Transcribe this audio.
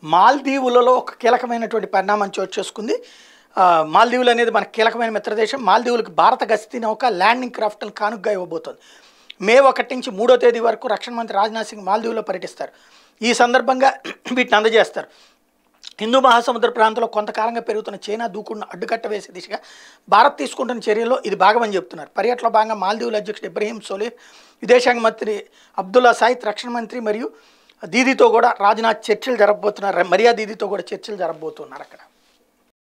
మాల్దీవులలో ఒక కీలకమైనటువంటి పరిణామం చోటు చేసుకుంది ఆ, మాల్దీవులు అనేది మన కీలకమైన మిత్రదేశం మాల్దీవులకు భారత గస్తీ నౌక ల్యాండింగ్ క్రాఫ్ట్ను కానుగ్గా ఇవ్వబోతోంది మే ఒకటి నుంచి మూడో తేదీ వరకు రక్షణ మంత్రి రాజ్నాథ్ సింగ్ మాల్దీవులో పర్యటిస్తారు ఈ సందర్భంగా వీటిని అందజేస్తారు హిందూ మహాసముద్ర ప్రాంతంలో కొంతకాలంగా పెరుగుతున్న చైనా దూకుడును అడ్డుకట్ట వేసే దిశగా భారత్ తీసుకుంటున్న చర్యల్లో ఇది భాగమని చెప్తున్నారు పర్యటనలో భాగంగా మాల్దీవుల అధ్యక్షుడు ఇబ్రహీం సోలీర్ విదేశాంగ మంత్రి అబ్దుల్లా సాయిద్ రక్షణ మంత్రి మరియు దీదీతో కూడా రాజ్నాథ్ చర్చలు జరగబోతున్నారు మరియా దీదీతో కూడా చర్చలు జరగబోతున్నారు అక్కడ